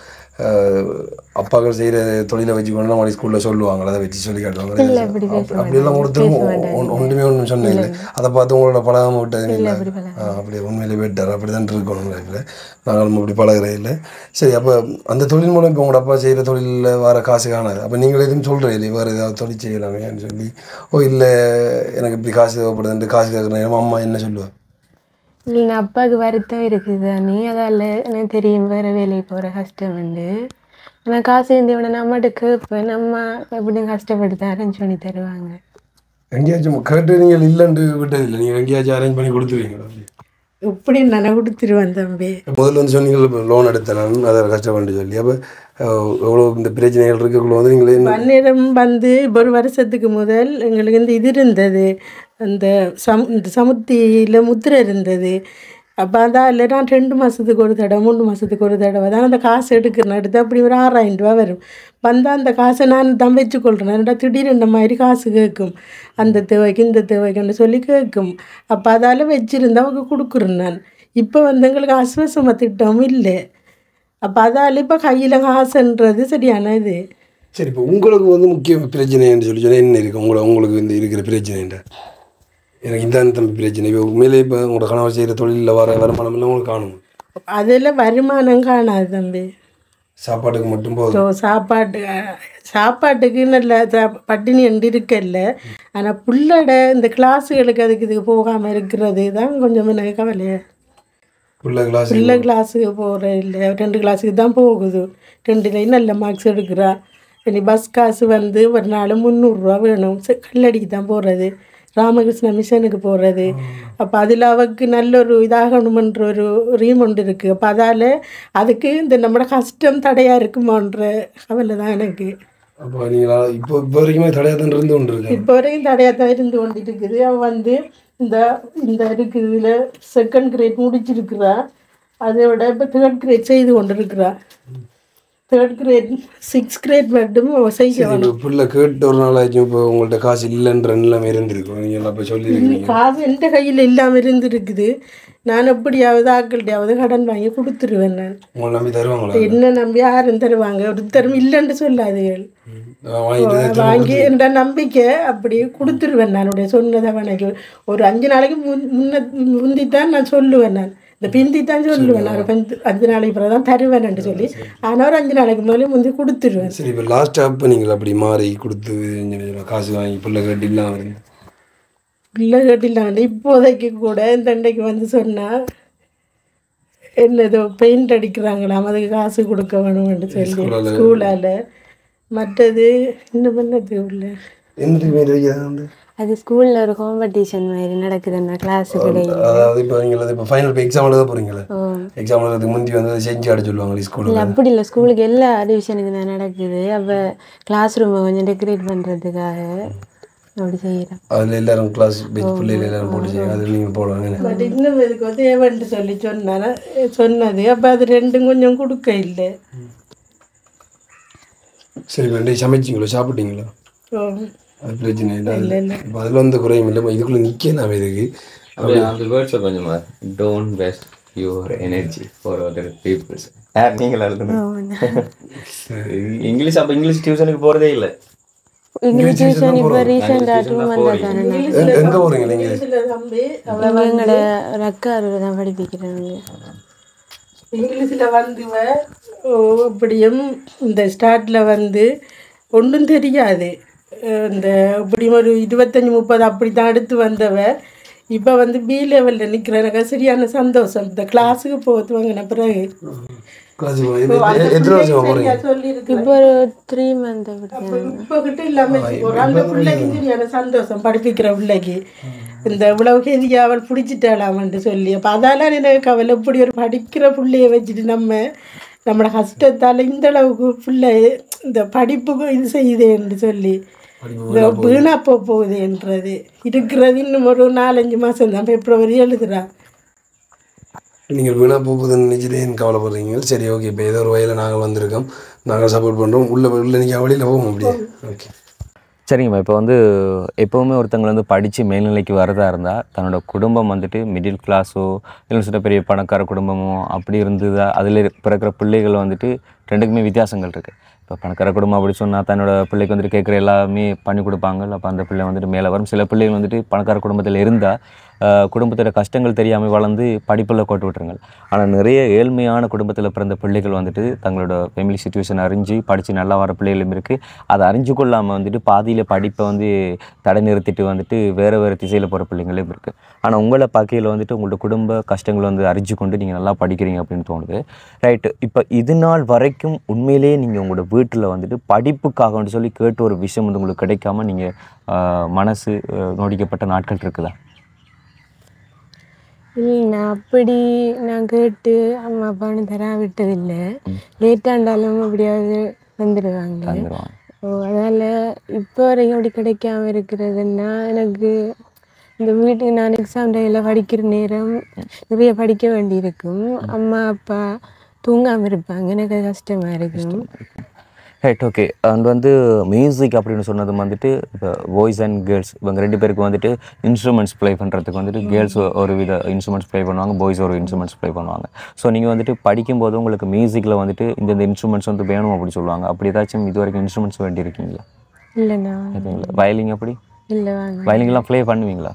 அப்பாக்கள் செய்கிற தொழிலை வச்சுக்கொண்டு நம்ம ஸ்கூலில் சொல்லுவாங்க அதை வச்சு சொல்லி காட்டுவாங்க இல்ல, அப்படி பேச அப்படி- அப்படியெல்லாம் ஒருத்தரும் ஒன்- ஒன்றுமே ஒன்றும் சொன்னேன் அதை பார்த்து உங்களோட பழகாம விட்டது இல்லை அப்படி பழகாம. அப்படி உண்மையிலே பெட்டர் அப்படி தான் இருக்கணும் லைஃப்பில் நாங்களும் அப்படி பழகிறே இல்லை சரி அப்போ அந்த தொழில் மூலம் இப்போ உங்களோட அப்பா செய்கிற தொழிலில் வர காசு காணாது அப்போ நீங்கள் எதுவும் சொல்கிறே இல்லை வேறு ஏதாவது தொழில் செய்யலாமேன்னு சொல்லி ஓ இல்லை எனக்கு இப்படி காசு தேவைப்படுதுன்ட்டு காசு கேட்குறேன் அம்மா என்ன சொல்லுவேன் இல்லை அப்பாவுக்கு வருத்தம் இருக்குது தானே அதால் எனக்கு தெரியும் வேறு வேலைக்கு போகிற கஷ்டம் உண்டு ஆனால் காசு இருந்தவன நம்மகிட்ட கேட்பேன் நம்ம எப்படி கஷ்டப்பட்டு தான் அரேஞ்ச் பண்ணி தருவாங்க எங்கேயாச்சும் கேட்டு நீங்கள் இல்லைன்ட்டு விட்டது இல்லை நீங்கள் எங்கேயாச்சும் அரேஞ்ச் பண்ணி கொடுத்துருவீங்களா எப்படி நான் கொடுத்துருவேன் தம்பி முதல்ல வந்து சொன்னீங்க லோன் எடுத்தேன் நான் அதை கஷ்டப்பட்டு சொல்லி அப்போ எவ்வளோ இந்த பிரச்சனைகள் இருக்கக்குள்ள வந்து நீங்கள் என்ன பன்னிரம் வந்து ஒரு வருஷத்துக்கு முதல் எங்களுக்கு இந்த இது இருந்தது அந்த சம் இந்த சமுத்தியில் முத்திரை இருந்தது அப்போ அதான் நான் ரெண்டு மாதத்துக்கு ஒரு தடவை மூணு மாதத்துக்கு ஒரு தடவை தான் அந்த காசு எடுக்கிறேன் எடுத்து அப்படி ஒரு ஆறாயிரம் ரூபா வரும் வந்தால் அந்த காசை நான் தான் வச்சுக்கொள்கிறேன் என்னடா திடீர்னு இந்த மாதிரி காசு கேட்கும் அந்த தேவைக்கு இந்த தேவைக்குன்னு சொல்லி கேட்கும் அப்போ அதால் வச்சுருந்தா அவங்க கொடுக்குறேன் நான் இப்போ வந்து எங்களுக்கு அஸ்வசம திட்டம் இல்லை அப்போ அதால் இப்போ கையில் காசுன்றது சரியான இது சரி இப்போ உங்களுக்கு வந்து முக்கிய பிரச்சனைன்னு சொல்லி சொன்னால் என்ன இருக்குது உங்களை உங்களுக்கு இந்த இருக்கிற பிரச்சனைன்ற எனக்கு இதான் தம்பி பிரச்சனை இப்போ உண்மையிலே இப்போ உங்களோட கணவர் செய்கிற தொழிலில் வர வருமானம் எல்லாம் உங்களுக்கு காணும் அதில் வருமானம் காணாது தம்பி சாப்பாட்டுக்கு மட்டும் போதும் ஸோ சாப்பாட்டு அஹ், சாப்பாட்டுக்கு நல்ல சா- பட்டினி என்று இருக்கல்ல ஆனால் புள்ளட இந்த கிளாஸுகளுக்கு அதுக்கு இதுக்கு போகாமல் இருக்கிறது தான் கொஞ்சம் எனக்கு கவலையா உள்ள கிளாஸ் பிள்ளை கிளாஸுக்கு போகிற இல்லை ரெண்டு கிளாஸுக்கு தான் போகுது ரெண்டுலேயும் நல்ல மார்க்ஸ் எடுக்கிறா இனி பஸ் காசு வந்து ஒரு நாள் முந்நூறுரூவா வேணும் ச- கல்லடிக்கு தான் போகிறது ராமகிருஷ்ண மிஷனுக்கு போகிறது அப்போ அதில் அவக்கு நல்ல ஒரு இதாகணுமன்ற ஒரு ரீமௌண்ட் இருக்குது அப்போ அதால் அதுக்கு இந்த நம்மளோட கஷ்டம் தடையாக இருக்குமோன்ற கவலை தான் எனக்கு அப்போ நீங்கள் இப்போ இப்போ வரைக்குமே தடையாக தான் இருந்து கொண்டு இருக்கேன் இப்போ வரைக்கும் தடையாக தான் இருந்து கொண்டுட்டு இருக்குது அவள் வந்து இந்த இந்த இருக்குதுல செகண்ட் கிரேட் முடிச்சிருக்கிறா அதை விட இப்போ தேர்ட் கிரேட் செய்து கொண்டு இருக்கிறா தேர்ட் கிரேட் சிக்ஸ் கிரேட் மட்டும் அவள் செய்ய இப்போ புள்ள கேட்டு ஒரு நாள் ஆச்சும் இப்போ உங்கள்ட்ட காசு இல்லைன்ற நிலைமை இருந்திருக்கும் நீங்கள் எல்லாம் இப்போ சொல்லியிருக்கீங்க காசு எந்த கையில் இல்லாமல் இருந்திருக்குது நான் எப்படியாவது ஆக்கள்கிட்டயாவது கடன் வாங்கி கொடுத்துருவேன் நான் உங்களை நம்பி தருவாங்களா என்ன நம்பி யாரும் தருவாங்க ஒருத்தரும் இல்லைன்னு சொல்லாதுகள் நான் வாங்கிட்டு வாங்கி என்ற நம்பிக்கை அப்படி கொடுத்துருவேன் நானுடைய சொன்னதை வணங்கி ஒரு அஞ்சு நாளைக்கு முன் முன்ன முந்தி தான் நான் சொல்லுவேன் நான் இந்த பிந்தி தான் சொல்லுவேன் நான் ஒரு பஞ்சு அஞ்சு நாளைக்கு பிறகு தான் தருவேன்னு சொல்லி ஆனால் ஒரு அஞ்சு நாளைக்கு முதல்ல முந்தி கொடுத்துருவேன் சரி இப்போ லாஸ்ட்டாக இப்போ நீங்கள் அப்படி மாறி கொடுத்து இங்க காசு வாங்கி பிள்ளை கட்டி இல்லாமல் இருந்து பிள்ளை கட்டிலாண்டு இப்போதைக்கு கூட இந்த அன்னைக்கு வந்து சொன்னால் என்னதோ பெயிண்ட் அடிக்கிறாங்களாம் அதுக்கு காசு கொடுக்க வேணும்னு சொல்லி ஸ்கூலால் மற்றது இன்னும் என்னது உள்ள என்னத்துக்கு மாரி இருக்கிறது வந்து அது ஸ்கூல்ல ஒரு காம்படிஷன் மாதிரி நடக்குது அந்த கிளாஸுக்கு இடையில அதாவது இப்போ நீங்கள் இப்போ ஃபைனல் இப்போ எக்ஸாம் எழுத போகிறீங்களா ஓ எக்ஸாம் எழுதுறதுக்கு முந்தி வந்து அதை செஞ்சு ஆட சொல்லுவாங்க இல்லை ஸ்கூலில் அப்படி இல்லை ஸ்கூலுக்கு எல்லா டிவிஷனுக்கு தான் நடக்குது அப்போ கிளாஸ் ரூமை கொஞ்சம் டெக்கரேட் பண்ணுறதுக்காக அப்படி செய்கிறேன் அதில் எல்லாரும் கிளாஸ் பெஞ்ச் பிள்ளைகள் எல்லாரும் போட்டு செய்யுங்க அதில் நீங்கள் போடுவாங்க பட் இன்னும் இதுக்கு வந்து ஏவன்ட்டு சொல்லி சொன்னானா சொன்னது அப்போ அது ரெண்டும் கொஞ்சம் கொடுக்க இல்லை சரி இப்போ சமைச்சிங்களோ சாப்பிட்டீங்களோ ஓ அது பிரச்சனை இல்லை இப்போ அதில் வந்து குறையும் இல்லை இதுக்குள்ளே நிற்கலாம் இதுக்கு அப்படியே அந்த வேர்ட்ஸை கொஞ்சம் don't waste your energy for other peoples யார் நீங்கள் எழுதுணும் இங்கிலீஷ் அப்போ இங்கிலீஷ் டியூஷனுக்கு போகிறதே இல்லை இங்கிலீஷ் டியூஷன் இப்போ ரீசெண்டாக டூ மந்தாக தானே எங்கே போகிறீங்க நீங்கள் இங்கிலீஷில் தம்பி அவ இங்கே எங்களோட ஒரு அக்கா தான் படிப்பிக்கிறாங்க இங்கிலீஷில் வந்து இவ, ஓ, இப்படியும் இந்த ஸ்டார்டில் வந்து ஒன்றும் தெரியாது அஹ் இந்த இப்படியும் ஒரு இருபத்தஞ்சி முப்பது அப்படி தான் எடுத்து வந்தவ இப்போ வந்து பி லெவலில் நிற்கிற எனக்கு சரியான சந்தோஷம் இந்த கிளாஸுக்கு போகிறது வாங்கின பிறகு கிளாஸுக்கு எத்தனை வருஷமா போகிறீங்க சொல்லியிருக்கு இப்போ ஒரு த்ரீ மந்த் அப்படி இப்போ கிட்ட இல்லாமல் ஒரு அந்த பிள்ளைக்கு சரியான சந்தோஷம் படிப்பிக்கிற பிள்ளைக்கு இந்த இவ்வளவு ஹெதியா அவள் பிடிச்சிட்டாளாமன்ட்டு சொல்லி அப்போ அதால எனக்கு அவள் இப்படி ஒரு படிக்கிற பிள்ளைய வச்சுட்டு நம்ம நம்மளோட கஷ்டத்தால் இந்த அளவுக்கு பிள்ளை இந்த படிப்புக்கும் இது செய்யுதேன்னு சொல்லி இந்த வீணா போக போகுதுன்றது இருக்கிறது இன்னும் ஒரு நாலஞ்சு மாதம் தான் பிப்ரவரி எழுதுறா நீங்கள் வீணாக போகுதுன்னு நினச்சிட்டு ஏன் கவலைப்படுறீங்க சரி ஓகே இப்போ ஏதோ ஒரு வயலில் நாங்கள் வந்திருக்கோம் நாங்கள் சப்போர்ட் பண்ணுறோம் உள்ள உள்ள நீங்கள் வழியில் போவோம் அப்படியே ஓகே சரிங்கம்மா இப்போ வந்து எப்போவுமே ஒருத்தங்க வந்து படித்து மேல்நிலைக்கு வரதா இருந்தால் தன்னோட குடும்பம் வந்துட்டு மிடில் கிளாஸோ இல்லை சில பெரிய பணக்கார குடும்பமோ அப்படி இருந்ததா அதில் பிறக்கிற பிள்ளைகள் வந்துட்டு ரெண்டுக்குமே வித்தியாசங்கள் இருக்குது இப்போ பணக்கார குடும்பம் அப்படி சொன்னால் தன்னோட பிள்ளைக்கு வந்துட்டு கேட்குற எல்லாமே பண்ணி கொடுப்பாங்க அப்போ அந்த பிள்ளை வந்துட்டு மேலே வரும் சில பிள்ளைகள் வந்துட்டு பணக்கார குடும்பத்தில் இருந்தால் குடும்பத்தோட கஷ்டங்கள் தெரியாமல் வளர்ந்து படிப்பில் கோட்டு விட்டுருங்க ஆனால் நிறைய ஏழ்மையான குடும்பத்தில் பிறந்த பிள்ளைகள் வந்துட்டு தங்களோட ஃபேமிலி சுச்சுவேஷன் அறிஞ்சு படித்து நல்லா வர பிள்ளைகளும் இருக்குது அதை அறிஞ்சு கொள்ளாமல் வந்துட்டு பாதியில் படிப்பை வந்து தடை நிறுத்திட்டு வந்துட்டு வேறு வேறு திசையில் போகிற பிள்ளைங்களும் இருக்குது ஆனால் உங்களை பார்க்கையில் வந்துட்டு உங்களோட குடும்ப கஷ்டங்களை வந்து அறிஞ்சு கொண்டு நீங்கள் நல்லா படிக்கிறீங்க அப்படின்னு தோணுது ரைட்டு இப்போ இது நாள் வரைக்கும் உண்மையிலேயே நீங்கள் உங்களோட வீட்டில் வந்துட்டு படிப்புக்காகன்னு சொல்லி கேட்ட ஒரு விஷயம் வந்து உங்களுக்கு கிடைக்காம நீங்கள் மனசு ஆஹ், நொடிக்கப்பட்ட நாட்கள் இருக்குதா இல்லை நான் அப்படி நான் கேட்டு அம்மா அப்பான்னு தரா விட்டதில்லை லேட்டாண்டாலும் அப்படியாவது வந்துடுவாங்க தந்துடுவாங்க ஓ அதால் இப்போ வரைக்கும் அப்படி கிடைக்காம இருக்கிறதுன்னா எனக்கு இந்த வீட்டுக்கு நான் எக்ஸாம் டைமில் படிக்கிற நேரம் நிறைய படிக்க வேண்டியிருக்கும் அம்மா அப்பா தூங்காமல் இருப்பாங்க எனக்கு அது கஷ்டமாக இருக்கும் ரைட் ஓகே அண்ட் வந்து மியூசிக் அப்படின்னு சொன்னது வந்துட்டு இப்போ பாய்ஸ் அண்ட் கேர்ள்ஸ் இவங்க ரெண்டு பேருக்கு வந்துட்டு இன்ஸ்ட்ருமெண்ட்ஸ் ப்ளே பண்ணுறதுக்கு வந்துட்டு கேர்ள்ஸ் ஒரு வித இன்ஸ்ட்ருமெண்ட்ஸ் ப்ளே பண்ணுவாங்க பாய்ஸ் ஒரு இன்ஸ்ட்ருமெண்ட்ஸ் ப்ளே பண்ணுவாங்க ஸோ நீங்கள் வந்துட்டு படிக்கும்போது உங்களுக்கு மியூசிக்கில் வந்துட்டு இந்த இந்த இன்ஸ்ட்ருமெண்ட்ஸ் வந்து வேணும் அப்படி சொல்லுவாங்க அப்படி ஏதாச்சும் இது வரைக்கும் இன்ஸ்ட்ருமெண்ட்ஸ் வேண்டியிருக்கீங்களா இல்லைண்ணா எதுவும் வயலிங் அப்படி இல்லை வாங்க வயலிங்லாம் ப்ளே பண்ணுவீங்களா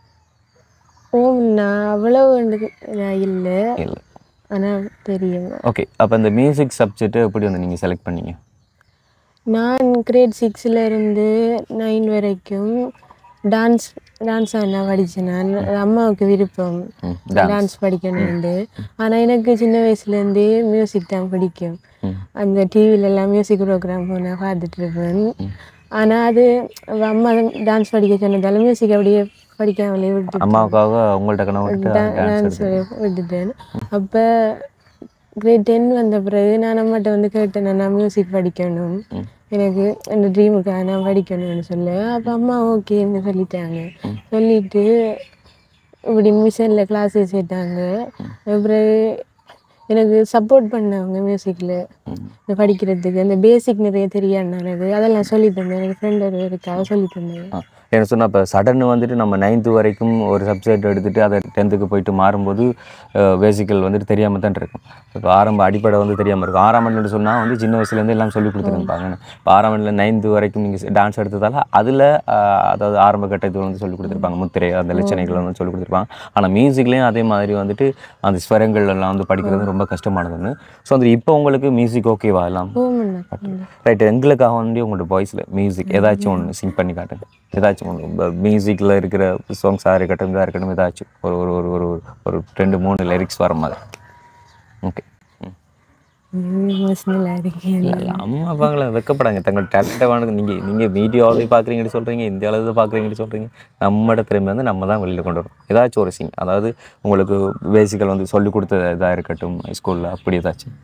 ஓம்ண்ணா அவ்வளவு எனக்கு நான் இல்லை இல்லை ஆனால் தெரியும் ஓகே அப்போ இந்த மியூசிக் சப்ஜெக்ட்டு எப்படி வந்து நீங்கள் செலக்ட் பண்ணீங்க நான் கிரேட் சிக்ஸில் இருந்து நைன் வரைக்கும் டான்ஸ் டான்ஸ் நான் படித்தேன் நான் அது அம்மாவுக்கு விருப்பம் ம், டான்ஸ் படிக்கணும்னு ஆனால் எனக்கு சின்ன வயசுலேருந்தே மியூசிக் தான் பிடிக்கும் ம். அந்த டிவிலெல்லாம் மியூசிக் ப்ரோக்ராம் நான் பார்த்துட்டு இருப்பேன் ஆனால் அது அவ அம்மா டான்ஸ் படிக்க சொன்னதால மியூசிக் அப்படியே படிக்காமலே விட்டு அம்மாவுக்காக உங்கள்கிட்ட கனவு விட்டு டான்ஸ் விட்டுட்டேன் அப்போ கிரேட் டென் வந்த பிறகு நான் அம்மாட்ட வந்து கேட்டேன் நான் மியூசிக் படிக்கணும் எனக்கு அந்த ட்ரீமுக்காக நான் படிக்கணும்னு சொல்ல அப்போ அம்மா ஓகேன்னு சொல்லிட்டாங்க சொல்லிட்டு இப்படி மிஷனில் கிளாஸஸ் சேர்த்தாங்க அப்புறம் எனக்கு சப்போர்ட் பண்ணவங்க மியூசிக்கில் இந்த படிக்கிறதுக்கு அந்த பேசிக் நிறைய தெரியாது எனக்கு அதெல்லாம் சொல்லி தந்தேன் எனக்கு ஃப்ரெண்ட் ஒரு இருக்காக சொல்லி தந்தேன் என்ன சொன்னால் இப்போ சடன் வந்துட்டு நம்ம நைன்த்து வரைக்கும் ஒரு சப்ஜெக்ட் எடுத்துகிட்டு அதை டென்த்துக்கு போயிட்டு மாறும்போது பேசிக்கல் வந்துட்டு தெரியாமல் தான் இருக்கும் இப்போ ஆரம்ப அடிப்படை வந்து தெரியாமல் இருக்கும் ஆறாம் ஆண்டுன்னு சொன்னால் வந்து சின்ன வயசுலேருந்து எல்லாம் சொல்லி கொடுத்துருப்பாங்க இப்போ ஆறாம் ஆண்டில் நைன்த்து வரைக்கும் நீங்கள் டான்ஸ் எடுத்ததால அதில் அதாவது ஆரம்ப கட்டத்தில் வந்து சொல்லி கொடுத்துருப்பாங்க முத்திரை அந்த லட்சணைகள் வந்து சொல்லி கொடுத்துருப்பாங்க ஆனால் மியூசிக்லேயும் அதே மாதிரி வந்துட்டு அந்த ஸ்வரங்கள் எல்லாம் வந்து படிக்கிறது ரொம்ப கஷ்டமானதுன்னு ஸோ வந்து இப்போ உங்களுக்கு மியூசிக் ஓகேவா எல்லாம் ஓமண்ணா ரைட் எங்களுக்காக வந்து உங்களோட வாய்ஸில் மியூசிக் ஏதாச்சும் ஒன்று சிங் பண்ணி காட்டுங்க ஏதாச்சும் ஒன்று மியூசிக்கில் இருக்கிற சாங்ஸாக இருக்கட்டும் இதாக இருக்கட்டும் ஏதாச்சும் ஒரு ஒரு ஒரு ஒரு ஒரு ரெண்டு மூணு லிரிக்ஸ் வர மாதிரி ஓகே எமோஷனலாக இருக்கேன் அம்மா அப்பாங்களை வெக்கப்படாங்க தங்கள் டேலண்ட்டை வாங்க நீங்கள் நீங்கள் மீடியாவிலே பார்க்குறீங்கன்னு சொல்கிறீங்க இந்தியாவில் பார்க்குறீங்கன்னு சொல்கிறீங்க நம்மளோட திறமை வந்து நம்ம தான் வெளியில் கொண்டு வரோம் ஏதாச்சும் ஒரு சிங் அதாவது உங்களுக்கு பேசிக்கல் வந்து சொல்லி கொடுத்த இதாக இருக்கட்டும் ஸ்கூலில் அப்படி ஏதாச்சும்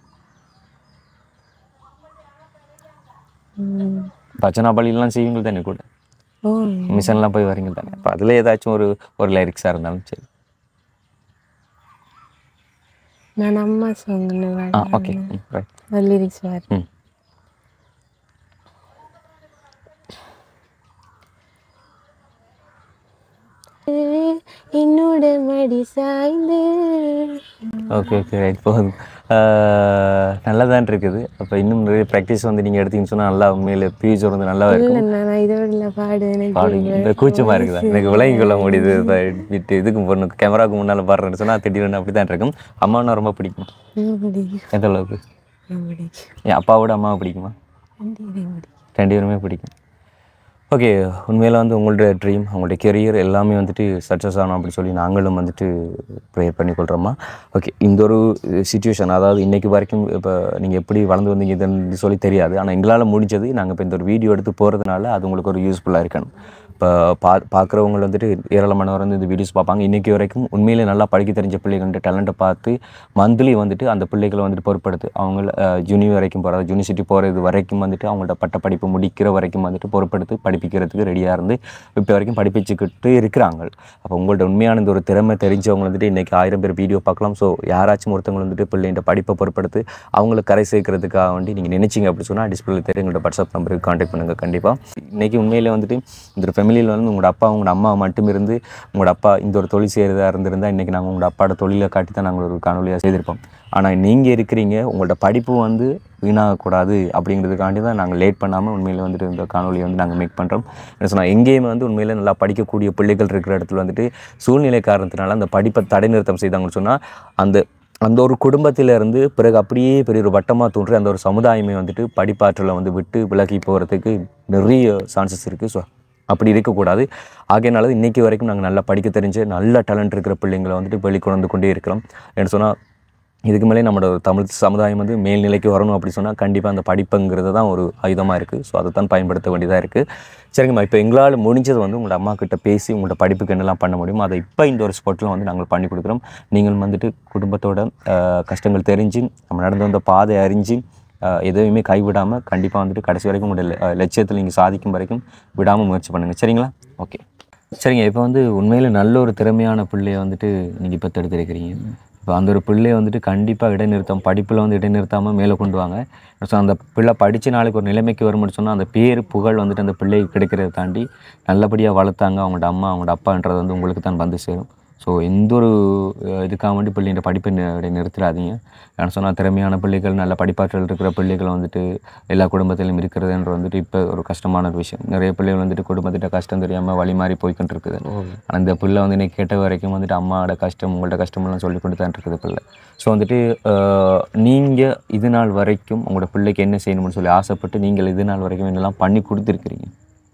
பச்சனா பள்ளியெல்லாம் செய்வீங்க தானே கூட ஓ மிஷன்லாம் போய் வரீங்க தானே அப்போ அதில் ஏதாச்சும் ஒரு ஒரு லிரிக்ஸாக இருந்தாலும் சரி நான் அம்மா சொன்ன ஆ ஓகே ரைட் லிரிக்ஸ் வர ம் என்னோட மடி சாய்ந்து ஓகே ஓகே ரைட் போதும் ஆஹ் நல்லா தான் இருக்குது அப்போ இன்னும் நிறைய ப்ராக்டிஸ் வந்து நீங்கள் எடுத்தீங்கன்னு சொன்னால் நல்லா உண்மையில் ஃபியூச்சர் வந்து நல்லா இருக்கும் இல்லை நான் இதோட இல்லை பாடு எனக்கு பாடுங்க இந்த கூச்சமாக இருக்குதா எனக்கு விளங்கி கொள்ள முடியுது இப்ப விட்டு இதுக்கு போடணும் கேமராவுக்கு முன்னால் பாடுறேன்னு சொன்னால் திடீர்னு அப்படி தான் இருக்கும் அம்மானா ரொம்ப பிடிக்கும் ரொம்ப பிடிக்கும் எந்த அளவுக்கு ரொம்ப பிடிக்கும் என் அப்பாவோட அம்மாவை பிடிக்குமா ரெண்டு பேரையும் பிடிக்கும் ரெண்டு பேருமே பிடிக்கும் ஓகே உண்மையில் வந்து உங்களோட ட்ரீம் உங்களுடைய கெரியர் எல்லாமே வந்துட்டு சக்ஸஸ் ஆகணும் அப்படின்னு சொல்லி நாங்களும் வந்துட்டு ப்ரேயர் பண்ணிக்கொள்கிறோமா ஓகே இந்த ஒரு சுச்சுவேஷன் அதாவது இன்னைக்கு வரைக்கும் இப்போ நீங்கள் எப்படி வளர்ந்து வந்தீங்க இதுன்னு சொல்லி தெரியாது ஆனால் எங்களால் முடிஞ்சது நாங்கள் இப்போ இந்த ஒரு வீடியோ எடுத்து போகிறதுனால அது உங்களுக்கு ஒரு யூஸ்ஃபுல்லாக இருக்கணும் இப்போ பா பார்க்குறவங்க வந்துட்டு ஏராளமானவர் வந்து இந்த வீடியோஸ் பார்ப்பாங்க இன்றைக்கி வரைக்கும் உண்மையிலே நல்லா படிக்க தெரிஞ்ச பிள்ளைகள்ட்ட டேலண்ட்டை பார்த்து மந்த்லி வந்துட்டு அந்த பிள்ளைகளை வந்துட்டு பொறுப்படுத்து அவங்க ஜூனி வரைக்கும் போகிறது யூனிவர்சிட்டி போகிறது வரைக்கும் வந்துட்டு அவங்கள்ட்ட பட்ட படிப்பு முடிக்கிற வரைக்கும் வந்துட்டு பொறுப்படுத்து படிப்பிக்கிறதுக்கு ரெடியாக இருந்து இப்போ வரைக்கும் படிப்பிச்சுக்கிட்டு இருக்கிறாங்க அப்போ உங்கள்ட்ட உண்மையான இந்த ஒரு திறமை தெரிஞ்சவங்க வந்துட்டு இன்றைக்கி ஆயிரம் பேர் வீடியோ பார்க்கலாம் ஸோ யாராச்சும் ஒருத்தவங்க வந்துட்டு பிள்ளைங்க படிப்பை பொறுப்படுத்து அவங்களை கரை சேர்க்கறதுக்காக வேண்டி நீங்கள் நினைச்சீங்க அப்படி சொன்னால் டிஸ்பிளே தெரியும் எங்களோட வாட்ஸ்அப் நம்பருக்கு காண்டாக்ட் பண்ணுங்கள் கண்டிப்பாக இன்றைக்கி உண்மையிலே வந்துட்டு இந்த ஒரு ஃபேமிலியில் வந்து உங்களோட அப்பா உங்களோட அம்மா மட்டும் இருந்து உங்களோட அப்பா இந்த ஒரு தொழில் செய்கிறதா இருந்திருந்தால் இன்றைக்கி நாங்கள் உங்களோட அப்பாவோட தொழிலை காட்டி தான் நாங்கள் ஒரு காணொலியாக செய்திருப்போம் ஆனால் நீங்கள் இருக்கிறீங்க உங்களோட படிப்பு வந்து வீணாகக்கூடாது அப்படிங்கிறதுக்காண்டி தான் நாங்கள் லேட் பண்ணாமல் உண்மையில் வந்துட்டு இந்த காணொலியை வந்து நாங்கள் மேக் பண்ணுறோம் என்ன சொன்னால் எங்கேயுமே வந்து உண்மையில் நல்லா படிக்கக்கூடிய பிள்ளைகள் இருக்கிற இடத்துல வந்துட்டு சூழ்நிலை காரணத்தினால அந்த படிப்பை தடை நிறுத்தம் செய்தாங்கன்னு சொன்னால் அந்த அந்த ஒரு குடும்பத்தில இருந்து பிறகு அப்படியே பெரிய ஒரு வட்டமாக தோன்றி அந்த ஒரு சமுதாயமே வந்துட்டு படிப்பாற்றலை வந்து விட்டு விலகி போகிறதுக்கு நிறைய சான்சஸ் இருக்குது ஸோ அப்படி இருக்கக்கூடாது ஆகையினால இன்றைக்கி வரைக்கும் நாங்கள் நல்லா படிக்க தெரிஞ்ச நல்ல டேலண்ட் இருக்கிற பிள்ளைங்களை வந்துட்டு வெளிக்கொண்டு வந்து கொண்டே இருக்கிறோம் என்ன சொன்னால் இதுக்கு மேலே நம்மளோட ஒரு தமிழ் சமுதாயம் வந்து மேல்நிலைக்கு வரணும் அப்படி சொன்னால் கண்டிப்பாக அந்த படிப்புங்கிறது தான் ஒரு ஆயுதமாக இருக்குது ஸோ அதை தான் பயன்படுத்த வேண்டியதாக இருக்குது சரிங்கம்மா இப்போ எங்களால் முடிஞ்சது வந்து உங்களோட அம்மா கிட்ட பேசி உங்களோட படிப்புக்கு என்னெல்லாம் பண்ண முடியுமோ அதை இப்போ இந்த ஒரு ஸ்பாட்டில் வந்து நாங்கள் பண்ணி கொடுக்குறோம் நீங்கள் வந்துட்டு குடும்பத்தோட ஆஹ், கஷ்டங்கள் தெரிஞ்சு நம்ம நடந்து வந்த பாதை அறிஞ்சு ஆஹ், எதையுமே கைவிடாமல் கண்டிப்பாக வந்துட்டு கடைசி வரைக்கும் உங்களோட லெ- ஆஹ், லட்சியத்தில் நீங்கள் சாதிக்கும் வரைக்கும் விடாமல் முயற்சி பண்ணுங்கள் சரிங்களா ஓகே சரிங்க இப்போ வந்து உண்மையில் நல்ல ஒரு திறமையான பிள்ளையை வந்துட்டு நீங்கள் இப்போ தடுத்திருக்கிறீங்க இப்போ அந்த ஒரு பிள்ளையை வந்துட்டு கண்டிப்பாக இடைநிறுத்தம் படிப்பில் வந்து இடைநிறுத்தாமல் மேலே கொண்டு வாங்க ஸோ அந்த பிள்ளை படித்த நாளைக்கு ஒரு நிலைமைக்கு வரும்னு சொன்னால் அந்த பேர் புகழ் வந்துட்டு அந்த பிள்ளைக்கு கிடைக்கிறத தாண்டி நல்லபடியாக வளர்த்தாங்க அவங்களோட அம்மா அவங்களோட அப்பான்றது வந்து உங்களுக்கு தான் வந்து சேரும் ஸோ எந்த ஒரு அஹ், இதுக்காக வேண்டி பிள்ளைங்க படிப்பை நி- இடை நிறுத்திடாதீங்க ஏன்னா சொன்னால் திறமையான பிள்ளைகள் நல்ல படிப்பாற்றல் இருக்கிற பிள்ளைகள் வந்துட்டு எல்லா குடும்பத்திலும் இருக்கிறதுன்ற வந்துட்டு இப்போ ஒரு கஷ்டமான ஒரு விஷயம் நிறைய பிள்ளைகள் வந்துட்டு குடும்பத்திட்ட கஷ்டம் தெரியாமல் வழி மாறி போய்க்கிட்டு இருக்குது ஆனால் இந்த பிள்ளை வந்து இன்னைக்கு கேட்ட வரைக்கும் வந்துட்டு அம்மாவோட கஷ்டம் உங்கள்ட்ட கஷ்டமெல்லாம் சொல்லி கொண்டு தான் இருக்குது பிள்ளை ஸோ வந்துட்டு நீங்கள் இது நாள் வரைக்கும் உங்களோட பிள்ளைக்கு என்ன செய்யணும்னு சொல்லி ஆசைப்பட்டு நீங்கள் இது நாள் வரைக்கும் என்னெல்லாம் பண்ணி கொடுத்துருக்கிறீங்க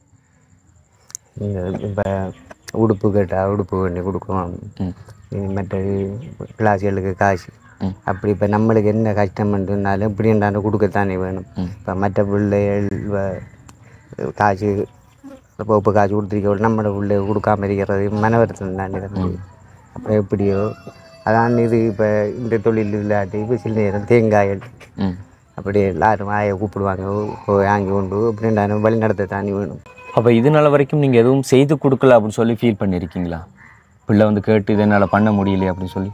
நீங்கள் இப்போ உடுப்பு கேட்டால் உடுப்பு பண்ணி கொடுக்கணும் மற்றது கிளாஸுகளுக்கு காசு அப்படி இப்போ நம்மளுக்கு என்ன கஷ்டம் இருந்தாலும் இப்படி இருந்தாலும் கொடுக்கத்தானே வேணும் இப்போ மற்ற பிள்ளைகள் வ- காசு இப்போ காசு கொடுத்துருக்க நம்மளோட பிள்ளை கொடுக்காம இருக்கிறது மன வருத்தம் தானே தம்பி அப்புறம் எப்படியோ அதான் இது இப்போ இந்த தொழில் இல்லாட்டி இப்போ சில நேரம் தேங்காய்கள் ம் அப்படி எல்லாரும் ஆயை கூப்பிடுவாங்க போய் வாங்கி கொண்டு அப்படின்றாலும் வழி நடத்த தானே வேணும் அப்போ இது நாள் வரைக்கும் நீங்கள் எதுவும் செய்து கொடுக்கல அப்படின்னு சொல்லி ஃபீல் பண்ணியிருக்கீங்களா பிள்ளை வந்து கேட்டு இதை என்னால் பண்ண முடியலையே அப்படின்னு சொல்லி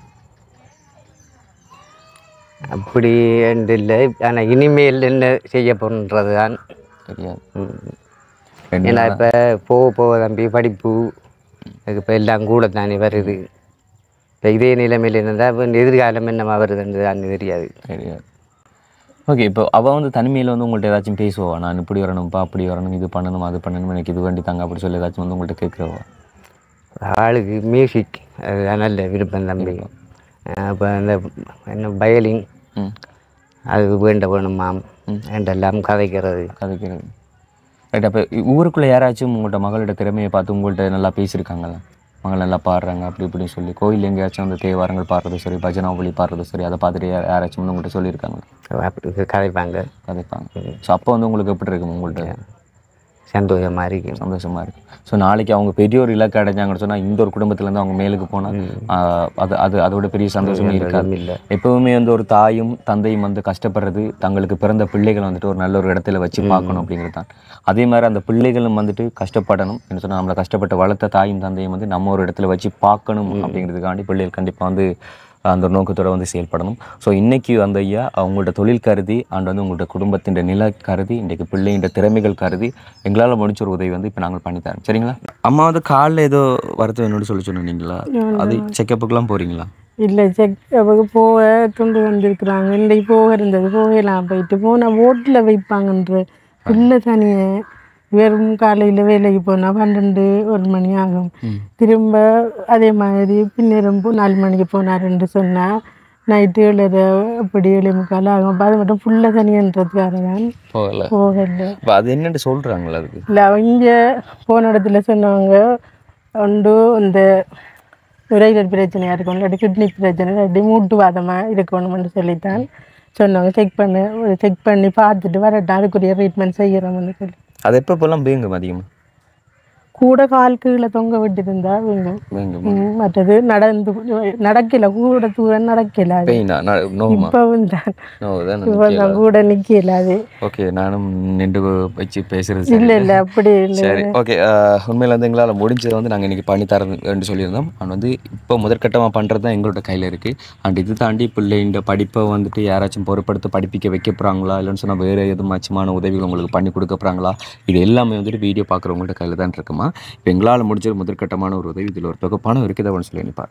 அப்படி என்று இல்லை ஆனால் இனிமேல் என்ன செய்ய போன்றது தான் தெரியாது ஏன்னா இப்போ போக போக தம்பி படிப்பு இப்போ எல்லாம் கூட தானே வருது இப்போ இதே நிலைமையில் இருந்தால் இப்போ எதிர்காலம் என்னமா வருதுன்றது தான் தெரியாது தெரியாது ஓகே இப்போ அவள் வந்து தனிமையில் வந்து உங்கள்ட்ட ஏதாச்சும் பேசுவா நான் இப்படி வரணும்ப்பா அப்படி வரணும் இது பண்ணணும் அது பண்ணணும் எனக்கு இது வேண்டி தாங்க அப்படி சொல்லி ஏதாச்சும் வந்து உங்கள்கிட்ட கேட்குறவா ஆளுக்கு மியூசிக் அது நல்ல விருப்பம் தம்பி அப்போ இந்த என்ன வயலின் ம் அது வேண்ட வேணுமாம் என்றெல்லாம் கதைக்கிறது கதைக்கிறது ரைட் அப்போ ஊருக்குள்ளே யாராச்சும் உங்கள்கிட்ட மகளோட திறமையை பார்த்து உங்கள்கிட்ட நல்லா பேசியிருக்காங்களா அவங்க நல்லா பாடுறாங்க அப்படி இப்படின்னு சொல்லி கோயில் எங்கேயாச்சும் அந்த தேவாரங்கள் பாடுறது சரி பஜனாவளி பாடுறது சரி அதை பார்த்துட்டு யா- யாராச்சும் வந்து உங்கள்கிட்ட சொல்லியிருக்காங்க அப்படி கதைப்பாங்க கதைப்பாங்க ஸோ அப்போ வந்து உங்களுக்கு எப்படி இருக்கும் உங்கள்கிட்ட சந்தோஷமாக இருக்கு சந்தோஷமா இருக்கு ஸோ நாளைக்கு அவங்க பெரிய ஒரு இலக்கு அடைஞ்சாங்கன்னு சொன்னா இந்த ஒரு குடும்பத்துல இருந்து அவங்க மேலுக்கு போனா ஆஹ், அது அது அதோட பெரிய சந்தோஷமே இருக்காது இல்லை எப்பவுமே வந்து ஒரு தாயும் தந்தையும் வந்து கஷ்டப்படுறது தங்களுக்கு பிறந்த பிள்ளைகளை வந்துட்டு ஒரு நல்ல ஒரு இடத்துல வச்சு பார்க்கணும் அப்படிங்கிறது தான் அதே மாதிரி அந்த பிள்ளைகளும் வந்துட்டு கஷ்டப்படணும் என்ன சொன்னா நம்மளை கஷ்டப்பட்டு வளர்த்த தாயும் தந்தையும் வந்து நம்ம ஒரு இடத்துல வச்சு பார்க்கணும் அப்படிங்கிறதுக்காண்டி பிள்ளைகள் கண்டிப்பா வந்து அந்த ஒரு நோக்கத்தோட வந்து செயல்படணும் ஸோ இன்னைக்கு அந்த ஐயா அவங்களோட தொழில் கருதி அண்ட் வந்து உங்களோட குடும்பத்தின் நில கருதி இன்றைக்கு பிள்ளையின் திறமைகள் கருதி எங்களால் முடிச்ச ஒரு உதவி வந்து இப்போ நாங்கள் பண்ணித்தரோம் சரிங்களா அம்மா வந்து காலில் ஏதோ வருத்தம் என்னோட சொல்லி சொன்னீங்களா அது செக்கப்புக்கெலாம் போகிறீங்களா இல்லை செக் அவங்க போக துண்டு வந்திருக்கிறாங்க இன்றைக்கு போக இருந்தது போகலாம் போயிட்டு போனால் ஓட்டில் வைப்பாங்கன்ற பிள்ளை தனியே வெறும் காலையில் வேலைக்கு போனால் பன்னெண்டு ஒரு மணி ஆகும் திரும்ப அதே மாதிரி பின்னரும் போ- நாலு மணிக்கு போனாருன்னு சொன்னால் நைட்டு ஏழரை அப்படி ஏழு முக்கால் ஆகும் அப்போ அது மட்டும் ஃபுல்லாக தனியன்றதுக்காக தான் போகல போகலை இப்போ அது என்னென்னு சொல்கிறாங்களா அதுக்கு இல்லை அவங்க போன இடத்துல சொன்னவங்க உண்டு இந்த நுரையீரல் பிரச்சனையாக இருக்கும் இல்லாட்டி கிட்னி பிரச்சனை இல்லாட்டி மூட்டு வாதமாக இருக்கணும்னு சொல்லித்தான் சொன்னாங்க செக் பண்ண செக் பண்ணி பார்த்துட்டு வரட்டும் அதுக்குரிய ட்ரீட்மெண்ட் செய்கிறோம்னு சொல்லி அது எப்போ போலாம் வேங்கும் அதிகமாக கூட கால் கீழே தொங்க விட்டுருந்தா வேணும் வேங்கும் ம், மற்றது நடந்து நடக்கல கூட தூரம் நடக்கல அது பெயினா நோமா இப்பவும் தான் நோ தான் இப்போ தான் கூட நிற்கல அது ஓகே நானும் நின்று வச்சு பேசுறது சரி இல்லை இல்லை அப்படி இல்லை சரி ஓகே உண்மையில் வந்து எங்களால் முடிஞ்சதை வந்து நாங்கள் இன்றைக்கி பண்ணி தரதுன்னு சொல்லியிருந்தோம் அண்ட் வந்து இப்போ முதற்கட்டமாக பண்ணுறது தான் எங்களோட கையில் இருக்குது அண்ட் இது தாண்டி பிள்ளைங்க படிப்பை வந்துட்டு யாராச்சும் பொறுப்படுத்த படிப்பிக்க வைக்க போகிறாங்களா இல்லைன்னு சொன்னால் வேறு எதுமாச்சுமான உதவிகள் உங்களுக்கு பண்ணி கொடுக்க போகிறாங்களா இது எல்லாமே வந்துட்டு வீடியோ பார்க்குறவங்கள்ட்ட கையில் தான் இருக்குமா இப்போ எங்களால் முடிஞ்ச ஒரு முதற்கட்டமான ஒரு உதவி இதில் ஒரு தொகை பணம் இருக்குது அப்படின்னு சொல்லி நினைப்பார்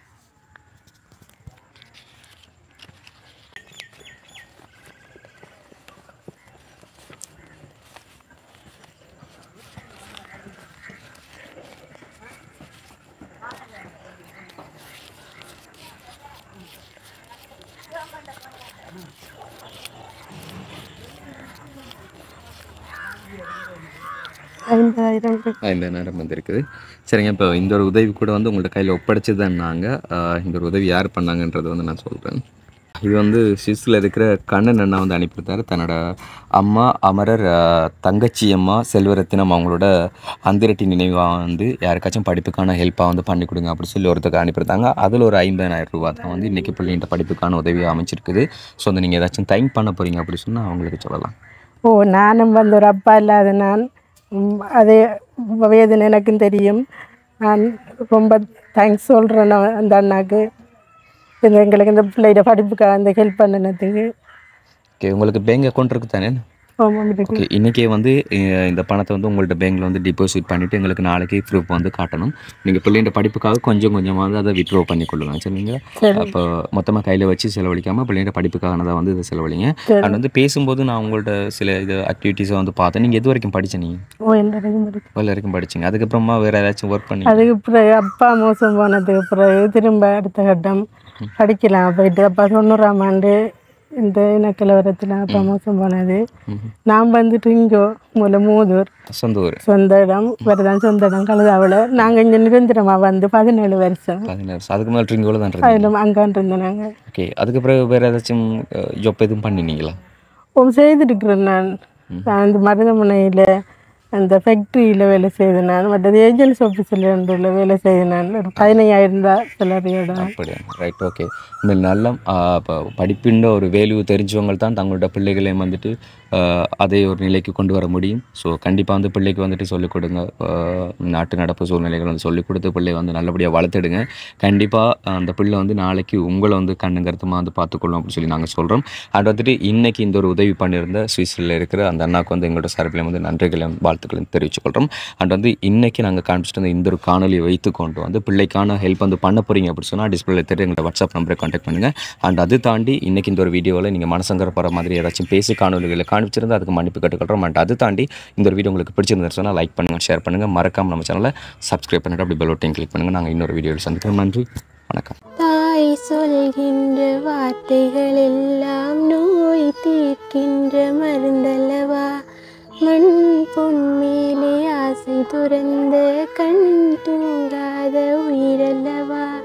ஐம்பதாயிரம் இந்த நேரம் வந்திருக்குது சரிங்க இப்போ இந்த ஒரு உதவி கூட வந்து உங்கள்ட்ட கையில் ஒப்படைச்சு தான் நாங்கள் இந்த ஒரு உதவி யார் பண்ணாங்கன்றதை வந்து நான் சொல்கிறேன் இது வந்து சுவிஸில் இருக்கிற கண்ணன் அண்ணா வந்து அனுப்பியிருந்தாரு தன்னோட அம்மா அமரர் ஆஹ், தங்கச்சி அம்மா செல்வரத்தினம் அவங்களோட அந்திரட்டி நினைவாக வந்து யாருக்காச்சும் படிப்புக்கான ஹெல்ப்பாக வந்து பண்ணி கொடுங்க அப்படின்னு சொல்லி ஒருத்தருக்கு அனுப்பியிருந்தாங்க அதில் ஒரு ஐம்பதாயிரம் ரூபா தான் வந்து இன்றைக்கி பிள்ளைங்கிட்ட படிப்புக்கான உதவியாக அமைச்சிருக்குது ஸோ வந்து நீங்கள் ஏதாச்சும் தேங்க் பண்ண போகிறீங்க அப்படி சொன்னால் அவங்களுக்கு சொல்லலாம் ஓ நானும் வந்து ஒரு அப்பா இல்லாத நான் ம், அதே வேதனை எனக்கும் தெரியும் நான் ரொம்ப தேங்க்ஸ் சொல்கிறேன் நான் அந்த அண்ணாக்கு இந்த எங்களுக்கு இந்த பிள்ளையோட படிப்புக்காக அந்த ஹெல்ப் பண்ணினதுக்கு ஓகே உங்களுக்கு பேங்க் அக்கௌண்ட் இருக்குது தானே ஆமாம் இருக்கு ஓகே இன்றைக்கே வந்து அஹ், இந்த பணத்தை வந்து உங்கள்ட்ட பேங்க்கில் வந்து டிபாசிட் பண்ணிவிட்டு எங்களுக்கு நாளைக்கு ப்ரூஃப் வந்து காட்டணும் நீங்கள் பிள்ளைங்க படிப்புக்காக கொஞ்சம் கொஞ்சமாக வந்து அதை வித்ட்ரா பண்ணி கொள்ளுங்க சரிங்களா அப்போ மொத்தமாக கையில் வச்சு செலவழிக்காமல் பிள்ளைங்க படிப்புக்காக தான் வந்து இதை செலவழிங்க அண்ட் வந்து பேசும்போது நான் உங்கள்ட்ட சில இது ஆக்டிவிட்டீஸை வந்து பார்த்தேன் நீங்கள் எது வரைக்கும் படிச்ச நீங்கள் ஓ எல்லாருக்கும் இருக்கு எவ்வளோ வரைக்கும் படிச்சீங்க அதுக்கப்புறமா வேறு ஏதாச்சும் ஒர்க் பண்ணி அதுக்கு பிறகு அப்பா மோசம் போனதுக்கு பிறகு திரும்ப அடுத்த கட்டம் படிக்கலாம் போயிட்டு அப்பா தொண்ணூறாம் ஆண்டு இந்த இனக்கலவரத்தில் அப்பா மோசம் போனது நான் வந்துட்டு இங்கோ முதல்ல மூதூர் சொந்த ஊர் சொந்த இடம் வரதான் சொந்த இடம் கழுதாவில் நாங்கள் இங்கே நிரந்தரமாக வந்து பதினேழு வருஷம் பதினாறு அதுக்கு மேலே ட்ரிங்கோவில் தான் இருந்தீங்க அதில் அங்கான் இருந்தோம் நாங்கள் ஓகே அதுக்கு பிறகு வேறு ஏதாச்சும் ஜாப் எதுவும் பண்ணினீங்களா ஓ செய்திருக்கிறேன் நான் நான் இந்த மருதமனையில் அந்த ஃபேக்ட்ரியில் வேலை செய்தேன் நான் மற்றது ஏஜென்சி ஆஃபீஸில் உள்ள வேலை செய்தேன் நான் ஒரு பதினையாயிரம் தான் சிலரையோட அப்படியா ரைட் ஓகே இந்த நல்ல இப்போ படிப்பின்ற ஒரு வேல்யூ தெரிஞ்சவங்க தான் தங்களோட பிள்ளைகளையும் வந்துட்டு ஆஹ், அதே ஒரு நிலைக்கு கொண்டு வர முடியும் ஸோ கண்டிப்பாக வந்து பிள்ளைக்கு வந்துட்டு சொல்லிக் கொடுங்க ஆஹ், நாட்டு நடப்பு சூழ்நிலைகள் வந்து சொல்லிக் கொடுத்து பிள்ளைய வந்து நல்லபடியாக வளர்த்துடுங்க கண்டிப்பாக அந்த பிள்ளை வந்து நாளைக்கு உங்களை வந்து கண்ணுங்கருத்துமா வந்து பார்த்துக்கொள்ளும் அப்படின்னு சொல்லி நாங்கள் சொல்கிறோம் அண்ட் வந்துட்டு இன்னைக்கு இந்த ஒரு உதவி பண்ணியிருந்த சுவிஸில் இருக்கிற அந்த அண்ணாக்கு வந்து எங்களோட சார்பில் வந்து நன்றிகளையும் வாழ்த்துக்களையும் தெரிவிச்சுக்கொள்கிறோம் அண்ட் வந்து இன்னைக்கு நாங்கள் காமிச்சிட்டு இருந்த இந்த ஒரு காணொலியை வைத்து கொண்டு வந்து பிள்ளைக்கான ஹெல்ப் வந்து பண்ண போகிறீங்க அப்படின்னு சொன்னால் டிஸ்பிளே தெரியும் எங்களோட வாட்ஸ்அப் நம்பரை கான்டாக்ட் பண்ணுங்கள் அண்ட் அது தாண்டி இன்னைக்கு இந்த ஒரு வீடியோவில் நீங்கள் மனசங்கரப்படுற மாதிரி ஏதாச்சும் பேசி காணொலிகளை காமிச்சிருந்தா அதுக்கு மன்னிப்பு கேட்டுக்கொள்கிறோம் அண்ட் அது தாண்டி இந்த ஒரு வீடியோ உங்களுக்கு பிடிச்சிருந்தா சொன்னால் லைக் பண்ணுங்கள் ஷேர் பண்ணுங்கள் மறக்காம நம்ம சேனலை சப்ஸ்கிரைப் பண்ணிட்டு அப்படி பெல் பட்டன் கிளிக் பண்ணுங்கள் நாங்கள் இன்னொரு வீடியோவில் சந்திக்கிறோம் நன்றி வணக்கம் தாய் சொல்கின்ற வார்த்தைகள் எல்லாம் நோய் தீர்க்கின்ற மருந்தல்லவா மண் பொன்மேலே ஆசை துறந்த கண் தூங்காத உயிரல்லவா